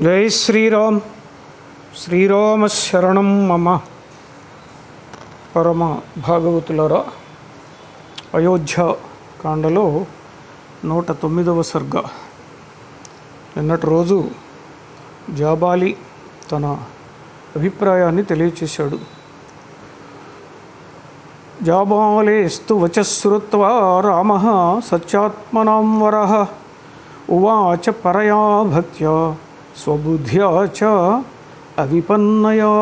జై శ్రీరామ్ శ్రీరామ శరణం మమ పరమ భాగవతులరా అయోధ్య కాండలో నూట తొమ్మిదవ సర్గ నిన్నటి రోజు జాబాలి తన అభిప్రాయాన్ని తెలియచేశాడు జాబాలేస్తు వచశ్రుత్వా రామ సత్యాత్మనాం వరః ఉవాచ పరయా భక్త్యా స్వబుద్ధ్యా చ అవిపన్నయా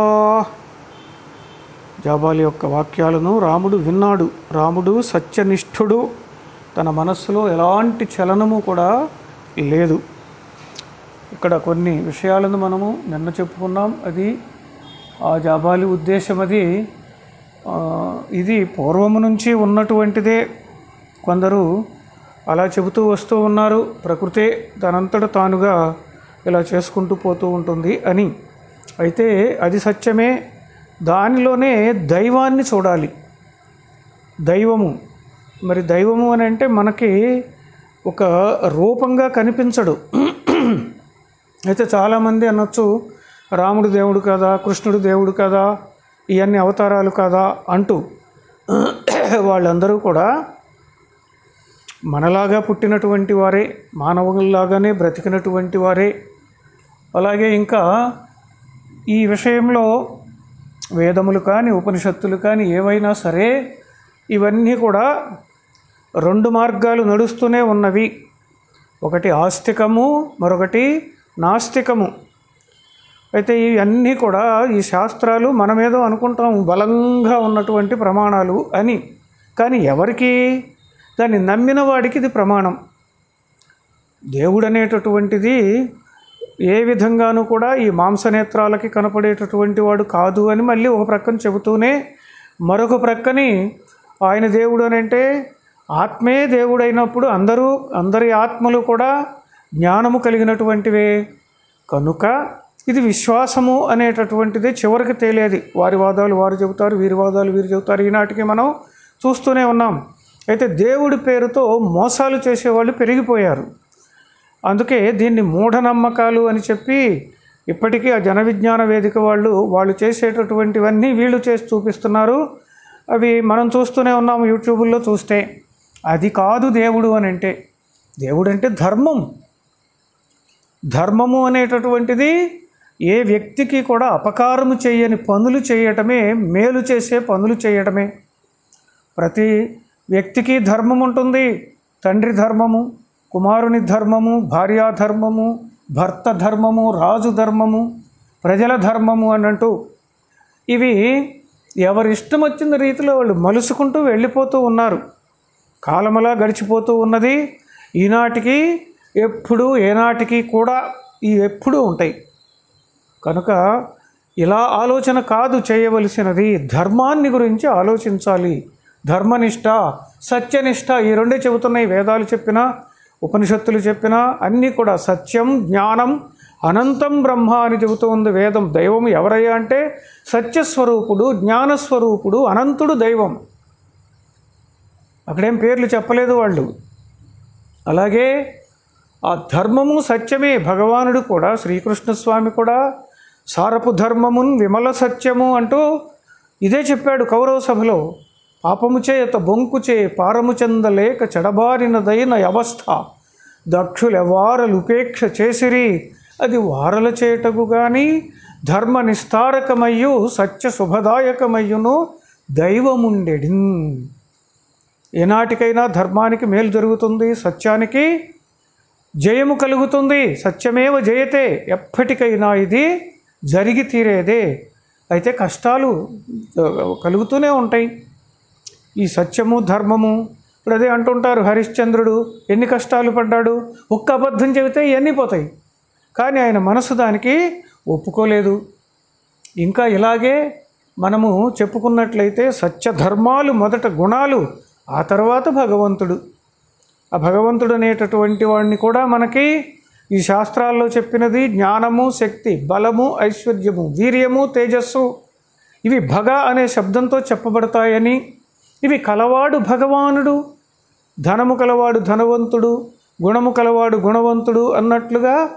జాబాలి యొక్క వాక్యాలను రాముడు విన్నాడు రాముడు సత్యనిష్ఠుడు తన మనస్సులో ఎలాంటి చలనము కూడా లేదు ఇక్కడ కొన్ని విషయాలను మనము నిన్న చెప్పుకున్నాం అది ఆ జాబాలి ఉద్దేశం అది ఆ, ఇది పూర్వము నుంచి ఉన్నటువంటిదే కొందరు అలా చెబుతూ వస్తూ ఉన్నారు ప్రకృతే తనంతట తానుగా ఇలా చేసుకుంటూ పోతూ ఉంటుంది అని అయితే అది సత్యమే దానిలోనే దైవాన్ని చూడాలి దైవము మరి దైవము అని అంటే మనకి ఒక రూపంగా కనిపించడు అయితే చాలామంది అనొచ్చు రాముడు దేవుడు కదా కృష్ణుడు దేవుడు కదా ఇవన్నీ అవతారాలు కదా అంటూ వాళ్ళందరూ కూడా మనలాగా పుట్టినటువంటి వారే మానవుల్లాగానే బ్రతికినటువంటి వారే అలాగే ఇంకా ఈ విషయంలో వేదములు కానీ ఉపనిషత్తులు కానీ ఏవైనా సరే ఇవన్నీ కూడా రెండు మార్గాలు నడుస్తూనే ఉన్నవి ఒకటి ఆస్తికము మరొకటి నాస్తికము అయితే ఇవన్నీ కూడా ఈ శాస్త్రాలు మనమేదో అనుకుంటాం బలంగా ఉన్నటువంటి ప్రమాణాలు అని కానీ ఎవరికి దాన్ని నమ్మిన వాడికి ఇది ప్రమాణం దేవుడు అనేటటువంటిది ఏ విధంగానూ కూడా ఈ మాంసనేత్రాలకి కనపడేటటువంటి వాడు కాదు అని మళ్ళీ ఒక ప్రక్కన చెబుతూనే మరొక ప్రక్కని ఆయన దేవుడు అని అంటే ఆత్మే దేవుడైనప్పుడు అందరూ అందరి ఆత్మలు కూడా జ్ఞానము కలిగినటువంటివే కనుక ఇది విశ్వాసము అనేటటువంటిది చివరికి తేలేది వారి వాదాలు వారు చెబుతారు వీరి వాదాలు వీరు చెబుతారు ఈనాటికి మనం చూస్తూనే ఉన్నాం అయితే దేవుడి పేరుతో మోసాలు చేసేవాళ్ళు పెరిగిపోయారు అందుకే దీన్ని మూఢనమ్మకాలు అని చెప్పి ఇప్పటికీ ఆ జన విజ్ఞాన వేదిక వాళ్ళు వాళ్ళు చేసేటటువంటివన్నీ వీళ్ళు చేసి చూపిస్తున్నారు అవి మనం చూస్తూనే ఉన్నాం యూట్యూబుల్లో చూస్తే అది కాదు దేవుడు అని అంటే దేవుడు అంటే ధర్మం ధర్మము అనేటటువంటిది ఏ వ్యక్తికి కూడా అపకారము చేయని పనులు చేయటమే మేలు చేసే పనులు చేయటమే ప్రతి వ్యక్తికి ధర్మం ఉంటుంది తండ్రి ధర్మము కుమారుని ధర్మము భార్యా ధర్మము భర్త ధర్మము రాజు ధర్మము ప్రజల ధర్మము అన్నట్టు ఇవి ఎవరి ఇష్టం వచ్చిన రీతిలో వాళ్ళు మలుసుకుంటూ వెళ్ళిపోతూ ఉన్నారు కాలమలా గడిచిపోతూ ఉన్నది ఈనాటికి ఎప్పుడు ఏనాటికి కూడా ఈ ఎప్పుడూ ఉంటాయి కనుక ఇలా ఆలోచన కాదు చేయవలసినది ధర్మాన్ని గురించి ఆలోచించాలి ధర్మనిష్ట సత్యనిష్ట ఈ రెండే చెబుతున్నాయి వేదాలు చెప్పినా ఉపనిషత్తులు చెప్పినా అన్నీ కూడా సత్యం జ్ఞానం అనంతం బ్రహ్మ అని చెబుతూ ఉంది వేదం దైవం ఎవరయ్యా అంటే సత్యస్వరూపుడు జ్ఞానస్వరూపుడు అనంతుడు దైవం అక్కడేం పేర్లు చెప్పలేదు వాళ్ళు అలాగే ఆ ధర్మము సత్యమే భగవానుడు కూడా శ్రీకృష్ణ స్వామి కూడా సారపు ధర్మమున్ విమల సత్యము అంటూ ఇదే చెప్పాడు కౌరవ సభలో పాపము చేత బొంకుచే పారము చెందలేక చెడబారినదైన అవస్థ దక్షులెవారలుపేక్ష చేసిరి అది వారల చేటకు గాని ధర్మ నిస్తారకమయ్యు సత్య శుభదాయకమయ్యును దైవముండెడిన్ ఏనాటికైనా ధర్మానికి మేలు జరుగుతుంది సత్యానికి జయము కలుగుతుంది సత్యమేవ జయతే ఎప్పటికైనా ఇది జరిగి తీరేదే అయితే కష్టాలు ఆ, కలుగుతూనే ఉంటాయి ఈ సత్యము ధర్మము ఇప్పుడు అదే అంటుంటారు హరిశ్చంద్రుడు ఎన్ని కష్టాలు పడ్డాడు ఒక్క అబద్ధం చెబితే ఇవన్నీ పోతాయి కానీ ఆయన మనసు దానికి ఒప్పుకోలేదు ఇంకా ఇలాగే మనము చెప్పుకున్నట్లయితే సత్యధర్మాలు మొదట గుణాలు ఆ తర్వాత భగవంతుడు ఆ భగవంతుడు అనేటటువంటి వాడిని కూడా మనకి ఈ శాస్త్రాల్లో చెప్పినది జ్ఞానము శక్తి బలము ఐశ్వర్యము వీర్యము తేజస్సు ఇవి భగ అనే శబ్దంతో చెప్పబడతాయని ఇవి కలవాడు భగవానుడు ధనము కలవాడు ధనవంతుడు గుణము కలవాడు గుణవంతుడు అన్నట్లుగా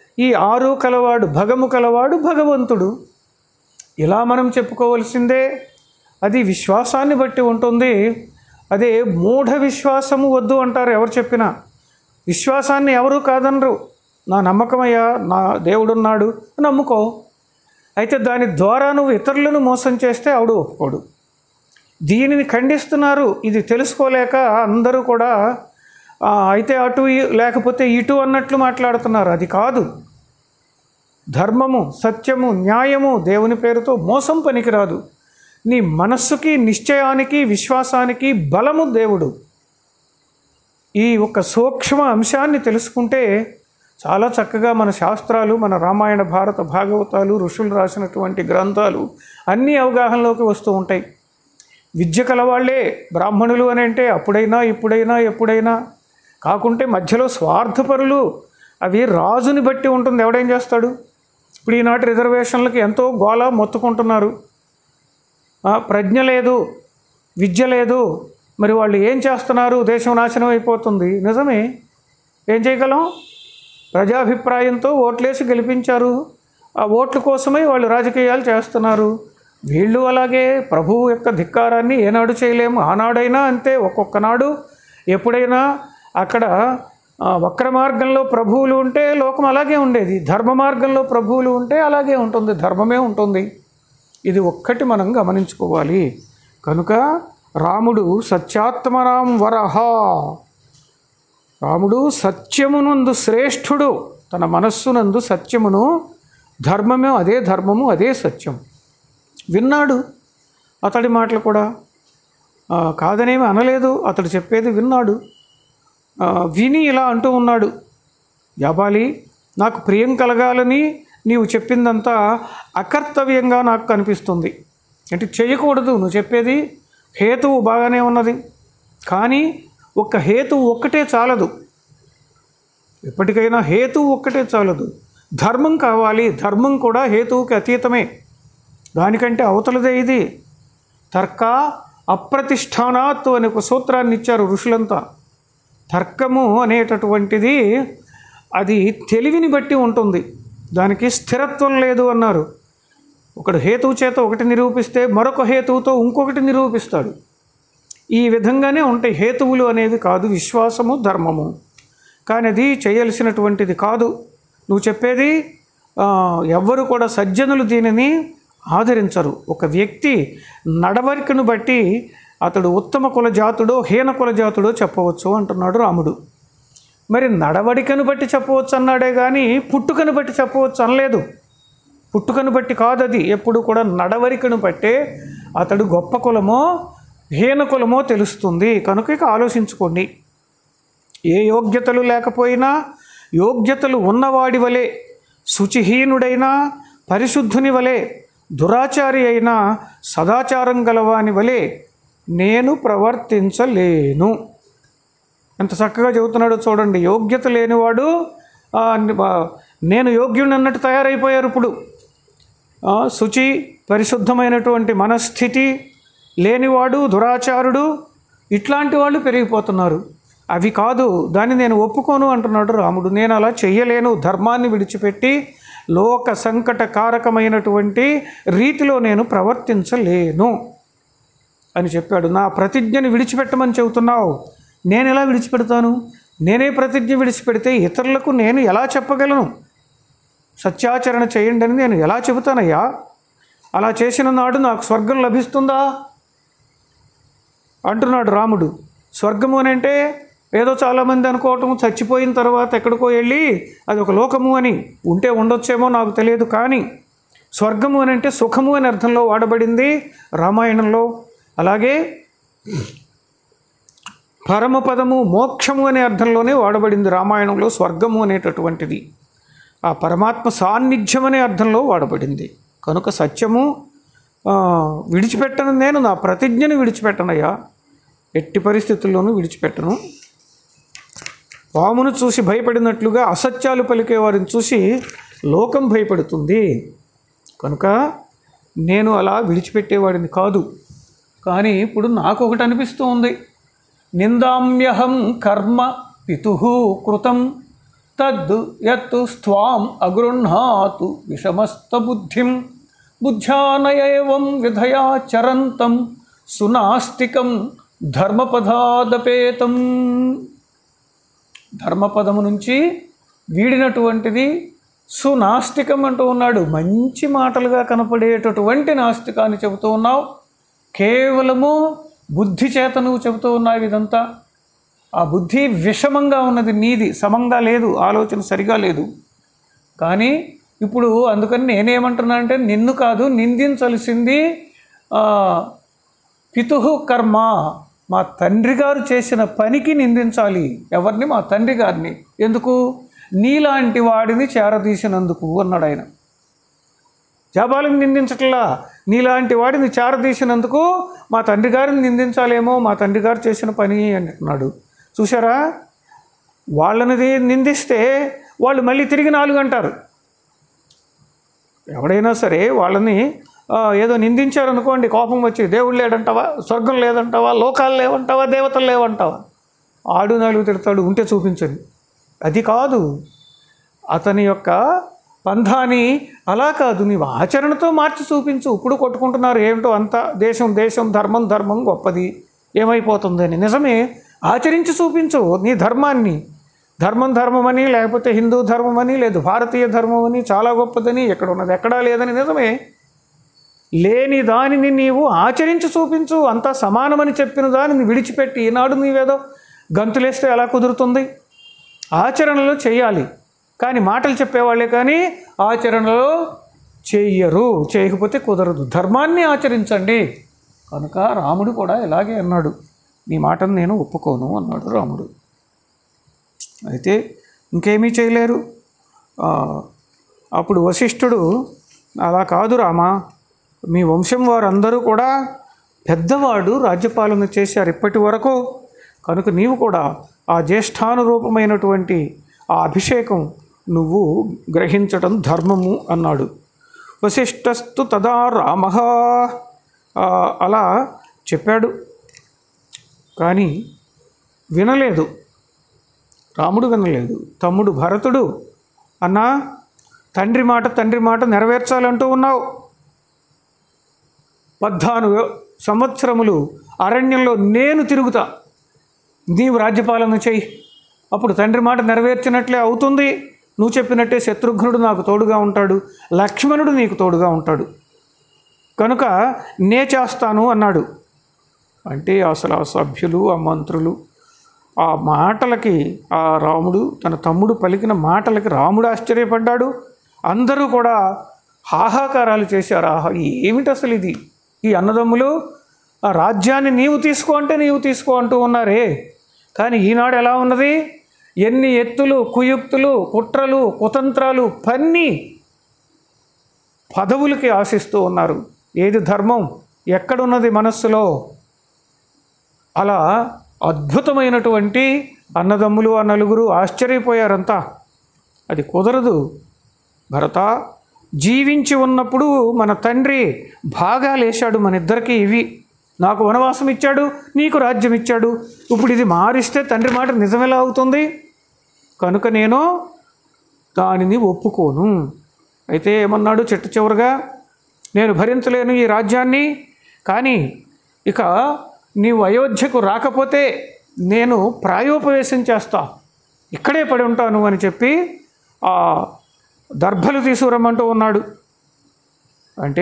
ఈ ఆరు కలవాడు భగము కలవాడు భగవంతుడు ఇలా మనం చెప్పుకోవలసిందే అది విశ్వాసాన్ని బట్టి ఉంటుంది అదే మూఢ విశ్వాసము వద్దు అంటారు ఎవరు చెప్పినా విశ్వాసాన్ని ఎవరు కాదనరు నా నమ్మకమయ్యా నా దేవుడున్నాడు నమ్ముకో అయితే దాని ద్వారా నువ్వు ఇతరులను మోసం చేస్తే ఆవిడ ఒప్పుకోడు దీనిని ఖండిస్తున్నారు ఇది తెలుసుకోలేక అందరూ కూడా "ఆ, అయితే అటు ఈ- లేకపోతే ఇటు అన్నట్లు మాట్లాడుతున్నారు అది కాదు ధర్మము సత్యము న్యాయము దేవుని పేరుతో మోసం పనికిరాదు నీ మనస్సుకి నిశ్చయానికి విశ్వాసానికి బలము దేవుడు ఈ ఒక సూక్ష్మ అంశాన్ని తెలుసుకుంటే చాలా చక్కగా మన శాస్త్రాలు మన రామాయణ భారత భాగవతాలు ఋషులు రాసినటువంటి గ్రంథాలు అన్నీ అవగాహనలోకి వస్తూ ఉంటాయి విద్య కలవాళ్లే బ్రాహ్మణులు అని అంటే అప్పుడైనా ఇప్పుడైనా ఎప్పుడైనా కాకుంటే మధ్యలో స్వార్థపరులు అవి రాజుని బట్టి ఉంటుంది ఎవడేం చేస్తాడు ఇప్పుడు ఈనాటి రిజర్వేషన్లకు ఎంతో గోల మొత్తుకుంటున్నారు ఆ, ప్రజ్ఞ లేదు విద్య లేదు మరి వాళ్ళు ఏం చేస్తున్నారు దేశం నాశనం అయిపోతుంది నిజమే ఏం చేయగలం ప్రజాభిప్రాయంతో ఓట్లేసి గెలిపించారు ఆ ఓట్ల కోసమే వాళ్ళు రాజకీయాలు చేస్తున్నారు వీళ్ళు అలాగే ప్రభువు యొక్క ధిక్కారాన్ని ఏనాడు చేయలేము ఆనాడైనా అంతే ఒక్కొక్క నాడు ఎప్పుడైనా అక్కడ ఆ, వక్ర మార్గంలో ప్రభువులు ఉంటే లోకం అలాగే ఉండేది ధర్మ మార్గంలో ప్రభువులు ఉంటే అలాగే ఉంటుంది ధర్మమే ఉంటుంది ఇది ఒక్కటి మనం గమనించుకోవాలి కనుక రాముడు సత్యాత్మరాం వరహ రాముడు సత్యమునందు శ్రేష్ఠుడు తన మనస్సునందు సత్యమును ధర్మమే అదే ధర్మము అదే సత్యం విన్నాడు అతడి మాటలు కూడా ఆ, కాదనేమి అనలేదు అతడు చెప్పేది విన్నాడు ఆ, విని ఇలా అంటూ ఉన్నాడు యాబాలి నాకు ప్రియం కలగాలని నీవు చెప్పిందంతా అకర్తవ్యంగా నాకు కనిపిస్తుంది అంటే చేయకూడదు నువ్వు చెప్పేది హేతువు బాగానే ఉన్నది కానీ ఒక్క హేతువు ఒక్కటే చాలదు ఎప్పటికైనా హేతువు ఒక్కటే చాలదు ధర్మం కావాలి ధర్మం కూడా హేతువుకి అతీతమే దానికంటే అవతలదే ఇది తర్క అప్రతిష్టానాత్ అనే ఒక సూత్రాన్ని ఇచ్చారు ఋషులంతా తర్కము అనేటటువంటిది అది తెలివిని బట్టి ఉంటుంది దానికి స్థిరత్వం లేదు అన్నారు ఒకడు హేతువు చేత ఒకటి నిరూపిస్తే మరొక హేతువుతో ఇంకొకటి నిరూపిస్తాడు ఈ విధంగానే ఉంటాయి హేతువులు అనేవి కాదు విశ్వాసము ధర్మము కానీ అది చేయాల్సినటువంటిది కాదు నువ్వు చెప్పేది ఆ, ఎవ్వరు కూడా సజ్జనులు దీనిని ఆదరించరు ఒక వ్యక్తి నడవడికను బట్టి అతడు ఉత్తమ కుల జాతుడో హీన కుల జాతుడో చెప్పవచ్చు అంటున్నాడు రాముడు మరి నడవడికను బట్టి చెప్పవచ్చు అన్నాడే కానీ పుట్టుకను బట్టి చెప్పవచ్చు అనలేదు పుట్టుకను బట్టి కాదు అది ఎప్పుడు కూడా నడవడికను బట్టే అతడు గొప్ప కులమో హీన కులమో తెలుస్తుంది కనుక ఇక ఆలోచించుకోండి ఏ యోగ్యతలు లేకపోయినా యోగ్యతలు ఉన్నవాడి వలె శుచిహీనుడైనా పరిశుద్ధుని వలె దురాచారి అయినా సదాచారం గలవాని వలె నేను ప్రవర్తించలేను ఎంత చక్కగా చెబుతున్నాడో చూడండి యోగ్యత లేనివాడు ఆ, ఆ, నేను యోగ్యుని అన్నట్టు తయారైపోయారు ఇప్పుడు ఆ, శుచి పరిశుద్ధమైనటువంటి మనస్థితి లేనివాడు దురాచారుడు ఇట్లాంటి వాళ్ళు పెరిగిపోతున్నారు అవి కాదు దాన్ని నేను ఒప్పుకోను అంటున్నాడు రాముడు నేను అలా చెయ్యలేను ధర్మాన్ని విడిచిపెట్టి లోక సంకట కారకమైనటువంటి రీతిలో నేను ప్రవర్తించలేను అని చెప్పాడు నా ప్రతిజ్ఞని విడిచిపెట్టమని చెబుతున్నావు నేను ఎలా విడిచిపెడతాను నేనే ప్రతిజ్ఞ విడిచిపెడితే ఇతరులకు నేను ఎలా చెప్పగలను సత్యాచరణ చేయండి అని నేను ఎలా చెబుతానయ్యా అలా చేసిన నాడు నాకు స్వర్గం లభిస్తుందా అంటున్నాడు రాముడు స్వర్గము అని అంటే ఏదో చాలామంది అనుకోవటం చచ్చిపోయిన తర్వాత ఎక్కడికో వెళ్ళి అది ఒక లోకము అని ఉంటే ఉండొచ్చేమో నాకు తెలియదు కానీ స్వర్గము అని అంటే సుఖము అనే అర్థంలో వాడబడింది రామాయణంలో అలాగే పరమపదము మోక్షము అనే అర్థంలోనే వాడబడింది రామాయణంలో స్వర్గము అనేటటువంటిది ఆ పరమాత్మ సాన్నిధ్యం అనే అర్థంలో వాడబడింది కనుక సత్యము ఆ, విడిచిపెట్టను నేను నా ప్రతిజ్ఞని విడిచిపెట్టనయ్యా ఎట్టి పరిస్థితుల్లోనూ విడిచిపెట్టను పామును చూసి భయపడినట్లుగా అసత్యాలు పలికే వారిని చూసి లోకం భయపడుతుంది కనుక నేను అలా విడిచిపెట్టేవాడిని కాదు కానీ ఇప్పుడు నాకు ఒకటి అనిపిస్తూ ఉంది నిందామ్యహం కర్మ పితు కృతం తద్ యత్ స్వాం అగృహ్ణాతు విషమస్తబుద్ధిం బుద్ధ్యానయేవం విధయా చరంతం సునాస్తికం ధర్మపదాదపేతం ధర్మపదము నుంచి వీడినటువంటిది సునాస్తికం అంటూ ఉన్నాడు మంచి మాటలుగా కనపడేటటువంటి నాస్తికాన్ని చెబుతూ ఉన్నావు కేవలము బుద్ధి చేత నువ్వు చెబుతూ ఉన్నావు ఇదంతా ఆ బుద్ధి విషమంగా ఉన్నది నీది సమంగా లేదు ఆలోచన సరిగా లేదు కానీ ఇప్పుడు అందుకని నేనేమంటున్నా అంటే నిన్ను కాదు నిందించాల్సింది ఆ, పితుః కర్మ మా తండ్రి గారు చేసిన పనికి నిందించాలి ఎవరిని మా తండ్రి గారిని ఎందుకు నీలాంటి వాడిని చేరదీసినందుకు అన్నాడు ఆయన జాబాలను నిందించట్లా నీలాంటి వాడిని చేరదీసినందుకు మా తండ్రి గారిని నిందించాలేమో మా తండ్రి గారు చేసిన పని అంటున్నాడు చూసారా వాళ్ళని నిందిస్తే వాళ్ళు మళ్ళీ తిరిగి నాలుగు అంటారు ఎవడైనా సరే వాళ్ళని ఆ, ఏదో నిందించారనుకోండి కోపం వచ్చి దేవుడు లేడంటావా స్వర్గం లేదంటావా లోకాలు లేవంటావా దేవతలు లేవంటావా ఆడు నాలుగు తిడతాడు ఉంటే చూపించండి అది కాదు అతని యొక్క పంధాని అలా కాదు నీవు ఆచరణతో మార్చి చూపించు ఇప్పుడు కొట్టుకుంటున్నారు ఏమిటో అంతా దేశం దేశం ధర్మం ధర్మం గొప్పది ఏమైపోతుందని నిజమే ఆచరించి చూపించు నీ ధర్మాన్ని ధర్మం ధర్మం అని లేకపోతే హిందూ ధర్మం అని లేదు భారతీయ ధర్మం అని చాలా గొప్పదని ఎక్కడ ఉన్నది ఎక్కడా లేదని నిజమే లేని దానిని నీవు ఆచరించి చూపించు అంతా సమానమని చెప్పిన దానిని విడిచిపెట్టి ఈనాడు నీవేదో గంతులేస్తే ఎలా కుదురుతుంది ఆచరణలో చేయాలి కానీ మాటలు చెప్పేవాళ్ళే కానీ ఆచరణలో చెయ్యరు చేయకపోతే కుదరదు ధర్మాన్ని ఆచరించండి కనుక రాముడు కూడా ఇలాగే అన్నాడు నీ మాటను నేను ఒప్పుకోను అన్నాడు రాముడు అయితే ఇంకేమీ చేయలేరు ఆ, అప్పుడు వశిష్ఠుడు అలా కాదు రామా మీ వంశం వారందరూ కూడా పెద్దవాడు రాజ్యపాలన చేశారు ఇప్పటి వరకు కనుక నీవు కూడా ఆ జ్యేష్ఠానురూపమైనటువంటి ఆ అభిషేకం నువ్వు గ్రహించటం ధర్మము అన్నాడు వశిష్ఠస్తు తదా రామ అలా చెప్పాడు కానీ వినలేదు రాముడు వినలేదు తమ్ముడు భరతుడు అన్నా తండ్రి మాట తండ్రి మాట నెరవేర్చాలంటూ ఉన్నావు పద్నాలుగు సంవత్సరములు అరణ్యంలో నేను తిరుగుతా నీవు రాజ్యపాలన చెయ్యి అప్పుడు తండ్రి మాట నెరవేర్చినట్లే అవుతుంది నువ్వు చెప్పినట్టే శత్రుఘ్నుడు నాకు తోడుగా ఉంటాడు లక్ష్మణుడు నీకు తోడుగా ఉంటాడు కనుక నే చేస్తాను అన్నాడు అంటే అసలు ఆ సభ్యులు ఆ మంత్రులు ఆ మాటలకి ఆ రాముడు తన తమ్ముడు పలికిన మాటలకి రాముడు ఆశ్చర్యపడ్డాడు అందరూ కూడా హాహాకారాలు చేశారు ఆహా ఏమిటి అసలు ఇది ఈ అన్నదమ్ములు ఆ రాజ్యాన్ని నీవు తీసుకో అంటే నీవు తీసుకో అంటూ ఉన్నారే కానీ ఈనాడు ఎలా ఉన్నది ఎన్ని ఎత్తులు కుయుక్తులు కుట్రలు కుతంత్రాలు పన్ని పదవులకి ఆశిస్తూ ఉన్నారు ఏది ధర్మం ఎక్కడున్నది మనస్సులో అలా అద్భుతమైనటువంటి అన్నదమ్ములు ఆ నలుగురు ఆశ్చర్యపోయారంతా అది కుదరదు భరత జీవించి ఉన్నప్పుడు మన తండ్రి భాగాలేశాడు మన ఇద్దరికి ఇవి నాకు వనవాసం ఇచ్చాడు నీకు రాజ్యం ఇచ్చాడు ఇప్పుడు ఇది మారిస్తే తండ్రి మాట నిజమెలా అవుతుంది కనుక నేను దానిని ఒప్పుకోను అయితే ఏమన్నాడు చెట్టు చివరగా నేను భరించలేను ఈ రాజ్యాన్ని కానీ ఇక నీవు అయోధ్యకు రాకపోతే నేను ప్రాయోపవేశం చేస్తా ఇక్కడే పడి ఉంటాను అని చెప్పి ఆ దర్భలు తీసుకురమ్మంటూ ఉన్నాడు అంటే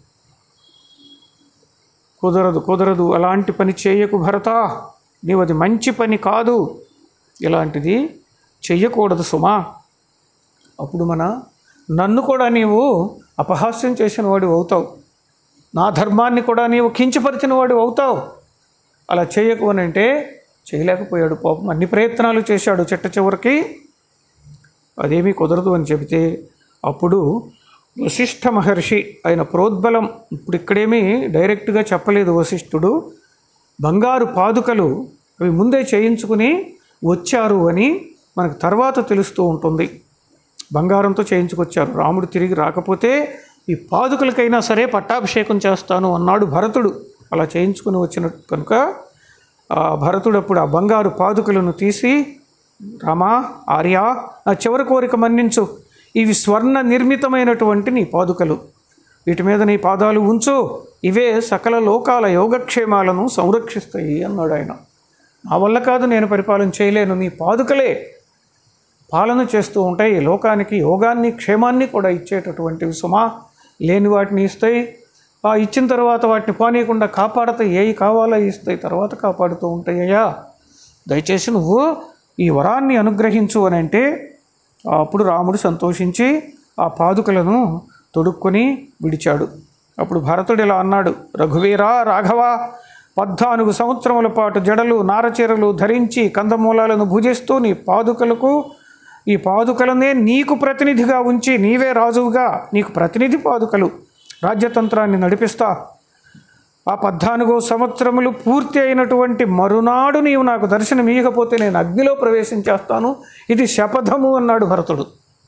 కుదరదు కుదరదు అలాంటి పని చేయకు భరత నీవు అది మంచి పని కాదు ఇలాంటిది చెయ్యకూడదు సుమా అప్పుడు మన నన్ను కూడా నీవు అపహాస్యం చేసిన వాడు అవుతావు నా ధర్మాన్ని కూడా నీవు కించపరిచిన వాడు అవుతావు అలా చేయకు అని అంటే చేయలేకపోయాడు పాపం అన్ని ప్రయత్నాలు చేశాడు చిట్ట చివరికి అదేమీ కుదరదు అని చెబితే అప్పుడు వశిష్ఠ మహర్షి ఆయన ప్రోద్బలం ఇప్పుడు ఇక్కడేమీ డైరెక్ట్గా చెప్పలేదు వశిష్ఠుడు బంగారు పాదుకలు అవి ముందే చేయించుకుని వచ్చారు అని మనకు తర్వాత తెలుస్తూ ఉంటుంది బంగారంతో చేయించుకొచ్చారు రాముడు తిరిగి రాకపోతే ఈ పాదుకలకైనా సరే పట్టాభిషేకం చేస్తాను అన్నాడు భరతుడు అలా చేయించుకుని వచ్చిన కనుక ఆ భరతుడు అప్పుడు ఆ బంగారు పాదుకలను తీసి రామా ఆర్య నా చివరి కోరిక మన్నించు ఇవి స్వర్ణ నిర్మితమైనటువంటి నీ పాదుకలు వీటి మీద నీ పాదాలు ఉంచు ఇవే సకల లోకాల యోగక్షేమాలను సంరక్షిస్తాయి అన్నాడు ఆయన నా వల్ల కాదు నేను పరిపాలన చేయలేను నీ పాదుకలే పాలన చేస్తూ ఉంటాయి లోకానికి యోగాన్ని క్షేమాన్ని కూడా ఇచ్చేటటువంటివి సుమా లేని వాటిని ఇస్తాయి ఆ ఇచ్చిన తర్వాత వాటిని పోనీయకుండా కాపాడతాయి ఏవి కావాలో ఇస్తాయి తర్వాత కాపాడుతూ ఉంటాయ్యా దయచేసి నువ్వు ఈ వరాన్ని అనుగ్రహించు అని అంటే అప్పుడు రాముడు సంతోషించి ఆ పాదుకలను తొడుక్కొని విడిచాడు అప్పుడు భరతుడు ఇలా అన్నాడు రఘువీరా రాఘవ పద్నాలుగు సంవత్సరముల పాటు జడలు నారచీరలు ధరించి కందమూలాలను భుజిస్తూ నీ పాదుకలకు ఈ పాదుకలనే నీకు ప్రతినిధిగా ఉంచి నీవే రాజువుగా నీకు ప్రతినిధి పాదుకలు రాజ్యతంత్రాన్ని నడిపిస్తా ఆ పద్నాలుగో సంవత్సరములు పూర్తి అయినటువంటి మరునాడు నీవు నాకు దర్శనం ఇవ్వకపోతే నేను అగ్నిలో ప్రవేశించేస్తాను ఇది శపథము అన్నాడు భరతుడు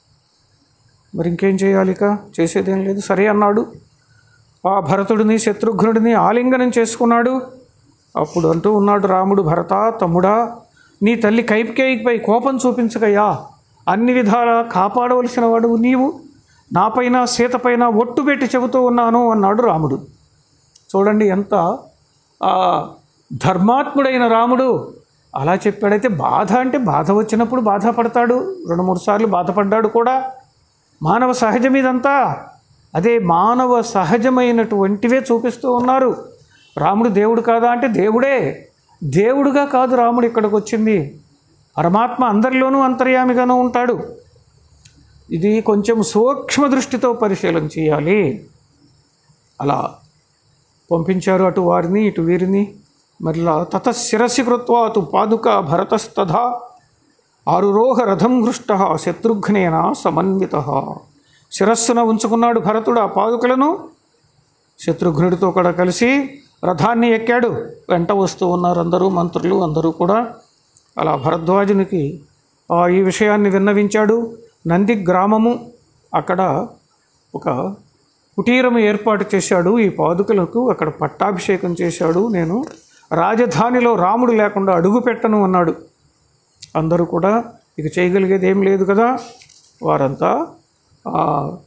మరి ఇంకేం చేయాలి ఇక చేసేదేం లేదు సరే అన్నాడు ఆ భరతుడిని శత్రుఘ్నుడిని ఆలింగనం చేసుకున్నాడు అప్పుడు అంటూ ఉన్నాడు రాముడు భరత తమ్ముడా నీ తల్లి కైపికేయిపై కోపం చూపించకయ్యా అన్ని విధాలా కాపాడవలసిన వాడు నీవు నాపైన సీతపైన ఒట్టు పెట్టి చెబుతూ ఉన్నాను అన్నాడు రాముడు చూడండి ఎంత ఆ, ధర్మాత్ముడైన రాముడు అలా చెప్పాడైతే బాధ అంటే బాధ వచ్చినప్పుడు బాధపడతాడు రెండు మూడు సార్లు బాధపడ్డాడు కూడా మానవ సహజం ఇదంతా అదే మానవ సహజమైనటువంటివే చూపిస్తూ ఉన్నారు రాముడు దేవుడు కాదా అంటే దేవుడే దేవుడుగా కాదు రాముడు ఇక్కడికి వచ్చింది పరమాత్మ అందరిలోనూ అంతర్యామిగానూ ఉంటాడు ఇది కొంచెం సూక్ష్మ దృష్టితో పరిశీలన చేయాలి అలా పంపించారు అటు వారిని ఇటు వీరిని మరలా తత శిరసి కృత్వా అటు పాదుక భరతస్తథా ఆరురోహ రథం హృష్ట శత్రుఘ్నేన సమన్విత శిరస్సున ఉంచుకున్నాడు భరతుడు ఆ పాదుకలను శత్రుఘ్నుడితో కూడా కలిసి రథాన్ని ఎక్కాడు వెంట వస్తూ ఉన్నారు అందరూ మంత్రులు అందరూ కూడా అలా భరద్వాజునికి ఆ, ఈ విషయాన్ని విన్నవించాడు నంది గ్రామము అక్కడ ఒక కుటీరం ఏర్పాటు చేశాడు ఈ పాదుకలకు అక్కడ పట్టాభిషేకం చేశాడు నేను రాజధానిలో రాముడు లేకుండా అడుగు పెట్టను అన్నాడు అందరూ కూడా ఇక చేయగలిగేది ఏం లేదు కదా వారంతా ఆ,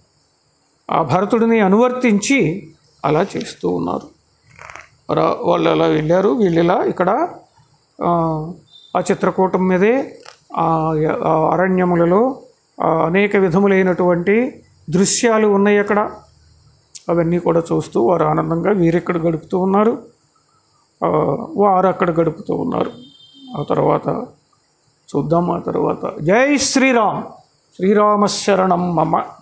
ఆ భరతుడిని అనువర్తించి అలా చేస్తూ ఉన్నారు రా వాళ్ళు అలా వెళ్ళారు వీళ్ళు ఇలా ఇక్కడ ఆ, ఆ చిత్రకూటం మీదే ఆ య- ఆ అరణ్యములలో ఆ అనేక విధములైనటువంటి దృశ్యాలు ఉన్నాయి అక్కడ అవన్నీ కూడా చూస్తూ వారు ఆనందంగా వీరిక్కడ గడుపుతూ ఉన్నారు ఆ, వారు అక్కడ గడుపుతూ ఉన్నారు ఆ తర్వాత చూద్దాం ఆ తర్వాత జై శ్రీరామ్ శ్రీరామ శరణం మమ